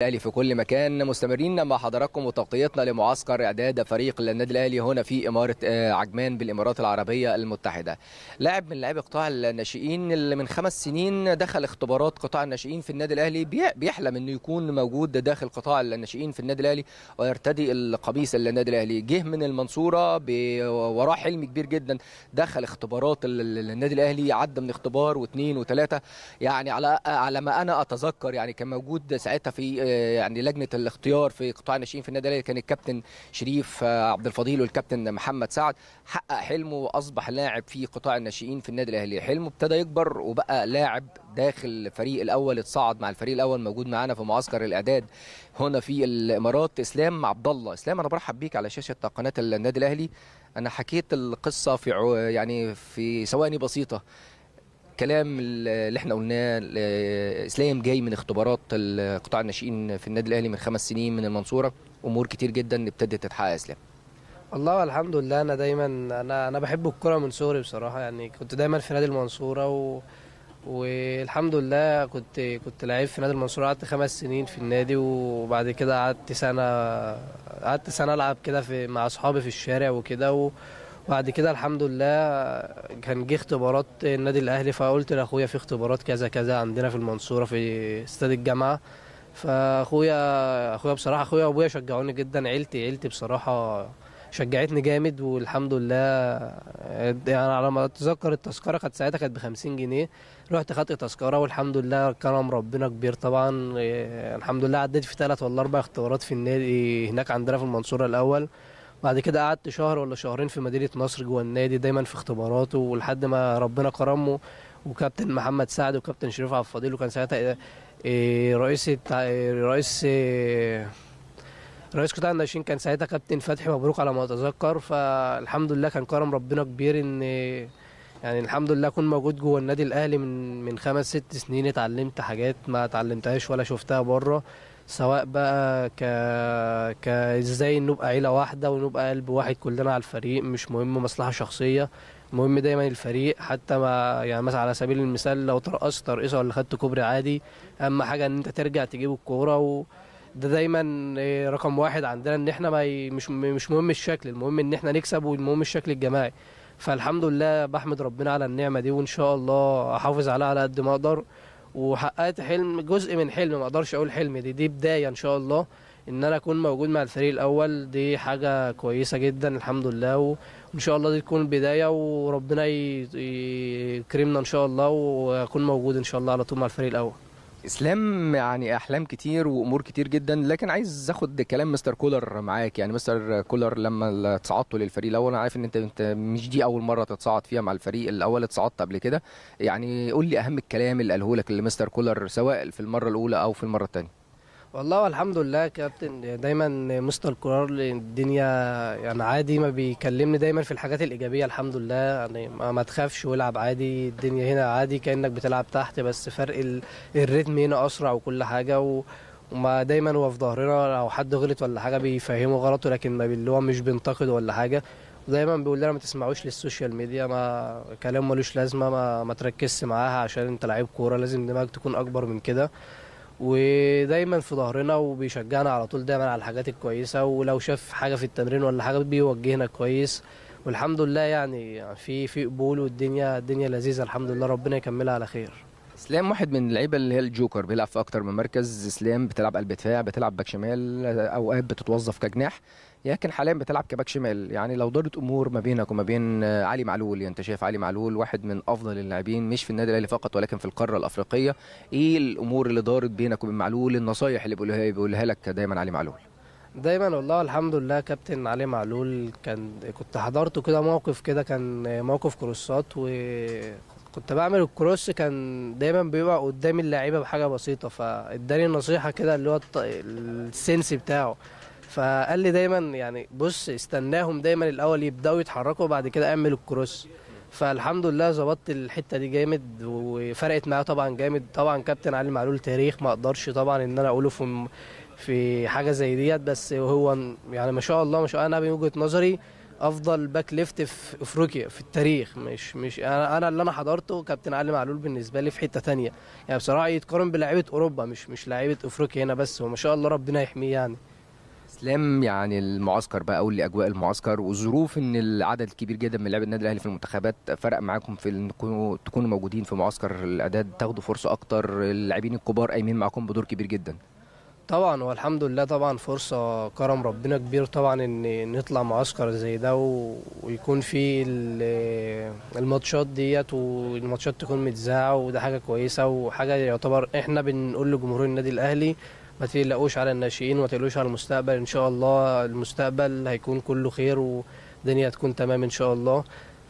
الاهلي في كل مكان مستمرين مع حضراتكم وتغطيتنا لمعسكر اعداد فريق النادي الاهلي هنا في اماره عجمان بالامارات العربيه المتحده. لاعب من لاعبي قطاع الناشئين اللي من خمس سنين دخل اختبارات قطاع الناشئين في النادي الاهلي بيحلم انه يكون موجود داخل قطاع الناشئين في النادي الاهلي ويرتدي القميص النادي الاهلي. جه من المنصوره وراه حلم كبير جدا دخل اختبارات النادي الاهلي عدى من اختبار واثنين وثلاثه يعني على على ما انا اتذكر يعني كان موجود ساعتها في يعني لجنه الاختيار في قطاع الناشئين في النادي الاهلي كان الكابتن شريف عبد الفضيل والكابتن محمد سعد حقق حلمه واصبح لاعب في قطاع الناشئين في النادي الاهلي حلمه ابتدى يكبر وبقى لاعب داخل الفريق الاول اتصعد مع الفريق الاول موجود معانا في معسكر الاعداد هنا في الامارات اسلام عبد الله اسلام انا برحب بيك على شاشه قناه النادي الاهلي انا حكيت القصه في يعني في ثواني بسيطه الكلام اللي احنا قلناه اسلام جاي من اختبارات قطاع الناشئين في النادي الاهلي من خمس سنين من المنصوره امور كتير جدا ابتدت تتحقق اسلام والله الحمد لله انا دايما انا انا بحب الكوره من صغري بصراحه يعني كنت دايما في نادي المنصوره و... والحمد لله كنت كنت لعيب في نادي المنصوره قعدت خمس سنين في النادي وبعد كده قعدت سنه قعدت سنه العب كده في مع اصحابي في الشارع وكده و... وبعد كده الحمد لله كان جه اختبارات النادي الاهلي فقلت لاخويا في اختبارات كذا كذا عندنا في المنصوره في استاد الجامعه فاخويا اخويا بصراحه اخويا وابويا شجعوني جدا عيلتي عيلتي بصراحه شجعتني جامد والحمد لله يعني على ما اتذكر التذكره كانت ساعتها كانت ب 50 جنيه رحت خدت تذكره والحمد لله كرم ربنا كبير طبعا الحمد لله عديت في ثلاث ولا اربع اختبارات في النادي هناك عندنا في المنصوره الاول بعد كده قعدت شهر ولا شهرين في مدينه نصر جوه النادي دايما في اختباراته ولحد ما ربنا كرمه وكابتن محمد سعد وكابتن شريف عبد الفضيل وكان ساعتها رئيس رئيس رئيس قطاع الناشئين كان ساعتها كابتن فتحي مبروك على ما اتذكر فالحمد لله كان كرم ربنا كبير ان يعني الحمد لله اكون موجود جوه النادي الاهلي من من خمس ست سنين اتعلمت حاجات ما اتعلمتهاش ولا شفتها بره سواء بقى ك ك ازاي نبقى عيله واحده ونبقى قلب واحد كلنا على الفريق مش مهم مصلحه شخصيه المهم دايما الفريق حتى ما يعني مثلا على سبيل المثال لو ترقصت ترقصه ولا خدت كوبري عادي اهم حاجه ان انت ترجع تجيب الكوره و ده دايما رقم واحد عندنا ان احنا ما ي... مش مش مهم الشكل المهم ان احنا نكسب والمهم الشكل الجماعي فالحمد لله بحمد ربنا على النعمه دي وان شاء الله احافظ عليها على قد ما اقدر وحققت حلم جزء من حلم ما اقدرش اقول حلم دي دي بدايه ان شاء الله ان انا اكون موجود مع الفريق الاول دي حاجه كويسه جدا الحمد لله وان شاء الله دي تكون بدايه وربنا يكرمنا ان شاء الله واكون موجود ان شاء الله على طول مع الفريق الاول اسلام يعني احلام كتير وامور كتير جدا لكن عايز اخد كلام مستر كولر معاك يعني مستر كولر لما تصعدتوا للفريق الاول انا عارف ان انت انت مش دي اول مره تتصعد فيها مع الفريق الاول اتصعدت قبل كده يعني قول لي اهم الكلام اللي قاله لك مستر كولر سواء في المره الاولى او في المره الثانيه والله الحمد لله كابتن دايما مستر كولر الدنيا يعني عادي ما بيكلمني دايما في الحاجات الايجابيه الحمد لله يعني ما تخافش والعب عادي الدنيا هنا عادي كانك بتلعب تحت بس فرق الريتم هنا اسرع وكل حاجه و وما دايما هو في ظهرنا لو حد غلط ولا حاجه بيفهمه غلطه لكن ما اللي هو مش بينتقده ولا حاجه ودايما بيقول لنا ما تسمعوش للسوشيال ميديا ما كلام ملوش لازمه ما, ما تركزش معاها عشان انت لعيب كوره لازم دماغك تكون اكبر من كده ودايما في ظهرنا وبيشجعنا على طول دايما على الحاجات الكويسه ولو شاف حاجه في التمرين ولا حاجه بيوجهنا كويس والحمد لله يعني في في قبول والدنيا الدنيا لذيذه الحمد لله ربنا يكملها على خير اسلام واحد من اللعيبه اللي هي الجوكر بيلعب في اكتر من مركز اسلام بتلعب قلب دفاع بتلعب باك شمال اوقات بتتوظف كجناح لكن حاليا بتلعب كباك شمال يعني لو دارت امور ما بينك وما بين علي معلول يعني انت شايف علي معلول واحد من افضل اللاعبين مش في النادي الاهلي فقط ولكن في القاره الافريقيه ايه الامور اللي دارت بينك وبين معلول النصايح اللي بيقولها بيقولها لك دايما علي معلول دايما والله الحمد لله كابتن علي معلول كان كنت حضرته كده موقف كده كان موقف كروسات وكنت بعمل الكروس كان دايما بيبقى قدام اللعيبه بحاجه بسيطه فاداني نصيحه كده اللي هو السنس بتاعه فقال لي دايما يعني بص استناهم دايما الاول يبداوا يتحركوا وبعد كده اعمل الكروس فالحمد لله ظبطت الحته دي جامد وفرقت معايا طبعا جامد طبعا كابتن علي معلول تاريخ ما اقدرش طبعا ان انا اقوله في في حاجه زي ديت بس هو يعني ما شاء الله ما شاء الله انا من وجهه نظري افضل باك ليفت في افريقيا في التاريخ مش مش انا أنا اللي انا حضرته كابتن علي معلول بالنسبه لي في حته تانية يعني بصراحه يتقارن بلاعيبه اوروبا مش مش لعيبه افريقيا هنا بس وما شاء الله ربنا يحميه يعني اسلام يعني المعسكر بقى او اجواء المعسكر والظروف ان العدد الكبير جدا من لاعبي النادي الاهلي في المنتخبات فرق معاكم في انكم تكونوا موجودين في معسكر الاعداد تاخدوا فرصه اكتر اللاعبين الكبار قايمين معاكم بدور كبير جدا طبعا والحمد لله طبعا فرصة كرم ربنا كبير طبعا ان نطلع معسكر زي ده و... ويكون في ال- الماتشات ديت والماتشات تكون متذاعة وده حاجة كويسة وحاجة يعتبر احنا بنقول لجمهور النادي الاهلي ما تقلقوش على الناشئين وما تقلقوش على المستقبل ان شاء الله المستقبل هيكون كله خير والدنيا هتكون تمام ان شاء الله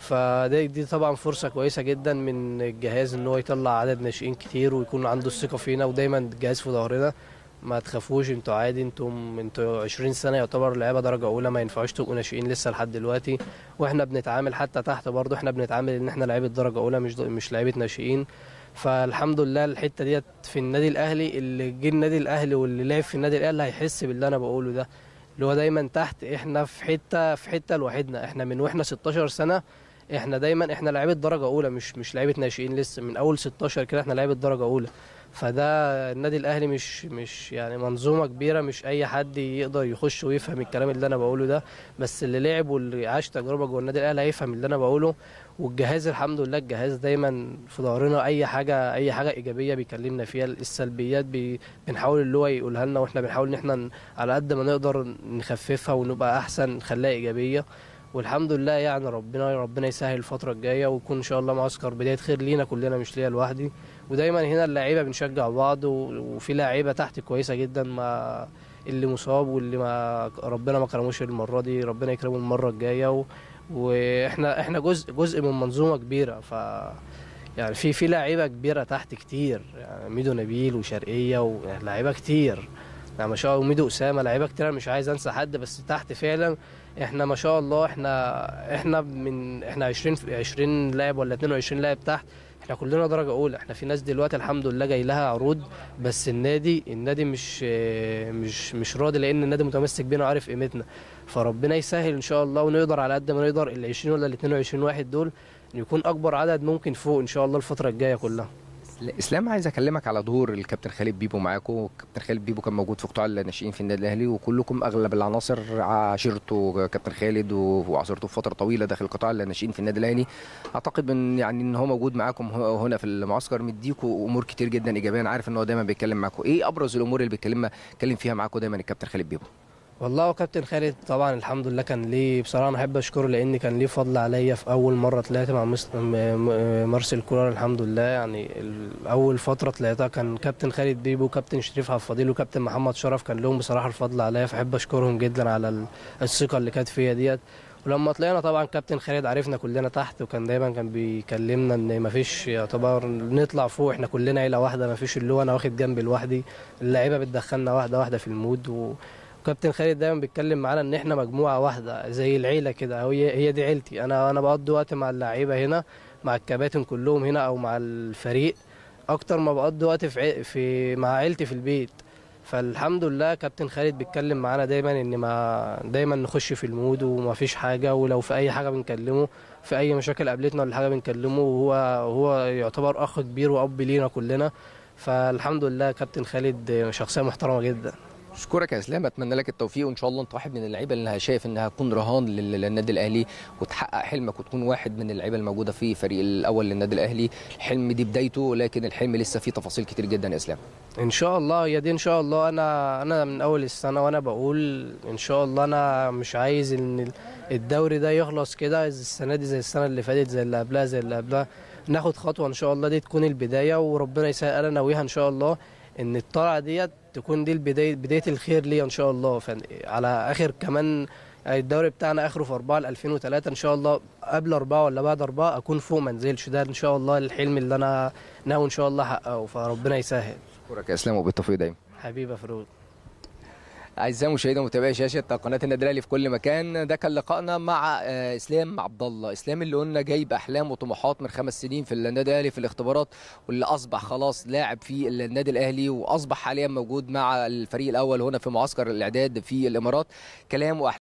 فدي دي طبعا فرصة كويسة جدا من الجهاز ان هو يطلع عدد ناشئين كتير ويكون عنده الثقة فينا ودايما الجهاز في ظهرنا ما تخافوش انتوا عادي انتم انتوا 20 سنه يعتبر لعيبه درجه اولى ما ينفعوش تبقوا ناشئين لسه لحد دلوقتي واحنا بنتعامل حتى تحت برضه احنا بنتعامل ان احنا لعيبه درجه اولى مش مش لعيبه ناشئين فالحمد لله الحته ديت في النادي الاهلي اللي جه النادي الاهلي واللي لعب في النادي الاهلي هيحس باللي انا بقوله ده اللي هو دايما تحت احنا في حته في حته لوحدنا احنا من واحنا 16 سنه احنا دايما احنا لعيبه درجه اولى مش مش لعيبه ناشئين لسه من اول 16 كده احنا لعيبه درجه اولى فده النادي الاهلي مش مش يعني منظومه كبيره مش اي حد يقدر يخش ويفهم الكلام اللي انا بقوله ده بس اللي لعب واللي عاش تجربه جوه النادي الاهلي هيفهم اللي انا بقوله والجهاز الحمد لله الجهاز دايما في ظهرنا اي حاجه اي حاجه ايجابيه بيكلمنا فيها السلبيات بي بنحاول اللي هو يقولها لنا واحنا بنحاول ان احنا على قد ما نقدر نخففها ونبقى احسن نخليها ايجابيه والحمد لله يعني ربنا ربنا يسهل الفتره الجايه ويكون ان شاء الله معسكر بدايه خير لينا كلنا مش ليا لوحدي ودايما هنا اللعيبه بنشجع بعض و- وفي لعيبه تحت كويسه جدا ما اللي مصاب واللي ما ربنا ما كرموش المره دي ربنا يكرمه المره الجايه و... واحنا احنا جزء جزء من منظومه كبيره ف يعني في في لعيبه كبيره تحت كتير يعني ميدو نبيل وشرقيه ولاعيبه كتير يعني ما شاء الله وميدو اسامه لعيبه كتير أنا مش عايز انسى حد بس تحت فعلا احنا ما شاء الله احنا احنا من احنا 20 في 20 لاعب ولا 22 لاعب تحت احنا كلنا درجه اولى احنا في ناس دلوقتي الحمد لله جاي لها عروض بس النادي النادي مش مش مش راضي لان النادي متمسك بينا وعارف قيمتنا فربنا يسهل ان شاء الله ونقدر على قد ما نقدر ال 20 ولا ال 22 واحد دول يكون اكبر عدد ممكن فوق ان شاء الله الفتره الجايه كلها اسلام عايز اكلمك على دور الكابتن خالد بيبو معاكم الكابتن خالد بيبو كان موجود في قطاع الناشئين في النادي الاهلي وكلكم اغلب العناصر عاشرته كابتن خالد و- وعاصرته في فتره طويله داخل قطاع الناشئين في النادي الاهلي اعتقد ان يعني ان هو موجود معاكم ه- هنا في المعسكر مديكوا امور كتير جدا ايجابيه انا عارف ان هو دايما بيتكلم معاكم ايه ابرز الامور اللي بيتكلم بيتكلم فيها معاكم دايما الكابتن خالد بيبو والله هو كابتن خالد طبعا الحمد لله كان ليه بصراحه انا احب اشكره لان كان ليه فضل عليا في اول مره طلعت مع مس- م- م- مارسيل كولر الحمد لله يعني ال- اول فتره طلعتها كان كابتن خالد بيبو كابتن شريف عبد الفضيل وكابتن محمد شرف كان لهم بصراحه الفضل عليا فاحب اشكرهم جدا على ال- الثقه اللي كانت فيا ديت ولما طلعنا طبعا كابتن خالد عرفنا كلنا تحت وكان دايما كان بيكلمنا ان مفيش يعتبر نطلع فوق احنا كلنا عيله واحده مفيش اللي هو انا واخد جنبي لوحدي اللعيبه بتدخلنا واحده واحده في المود و... وكابتن خالد دايما بيتكلم معانا ان احنا مجموعه واحده زي العيله كده هي هي دي عيلتي انا انا بقضي وقت مع اللعيبه هنا مع الكباتن كلهم هنا او مع الفريق اكتر ما بقضي وقت في عي... في مع عيلتي في البيت فالحمد لله كابتن خالد بيتكلم معانا دايما ان ما دايما نخش في المود وما فيش حاجه ولو في اي حاجه بنكلمه في اي مشاكل قابلتنا ولا حاجه بنكلمه وهو هو يعتبر اخ كبير واب لينا كلنا فالحمد لله كابتن خالد شخصيه محترمه جدا اشكرك يا اسلام اتمنى لك التوفيق وان شاء الله انت واحد من اللعيبه اللي شايف انها تكون رهان لل- للنادي الاهلي وتحقق حلمك وتكون واحد من اللعيبه الموجوده في فريق الاول للنادي الاهلي الحلم دي بدايته لكن الحلم لسه فيه تفاصيل كتير جدا يا اسلام ان شاء الله يا دي ان شاء الله انا انا من اول السنه وانا بقول ان شاء الله انا مش عايز ان الدوري ده يخلص كده السنه دي زي السنه اللي فاتت زي اللي قبلها زي اللي قبلها ناخد خطوه ان شاء الله دي تكون البدايه وربنا يسهل انا ناويها ان شاء الله ان الطلعه ديت تكون دي البدايه بدايه الخير ليا ان شاء الله فن- على اخر كمان الدوري بتاعنا اخره في 4 ل 2003 ان شاء الله قبل أربعة ولا بعد أربعة أكون فوق ما انزلش ده إن شاء الله الحلم اللي أنا ناوي إن شاء الله أحققه فربنا يسهل اشكرك يا اسلام وبالتوفيق دايما حبيبي يا فاروق اعزائي المشاهدين ومتابعي شاشه قناه النادي الاهلي في كل مكان ده كان لقائنا مع آه، اسلام عبد الله اسلام اللي قلنا جايب احلام وطموحات من خمس سنين في النادي الاهلي في الاختبارات واللي اصبح خلاص لاعب في النادي الاهلي واصبح حاليا موجود مع الفريق الاول هنا في معسكر الاعداد في الامارات كلام واحلام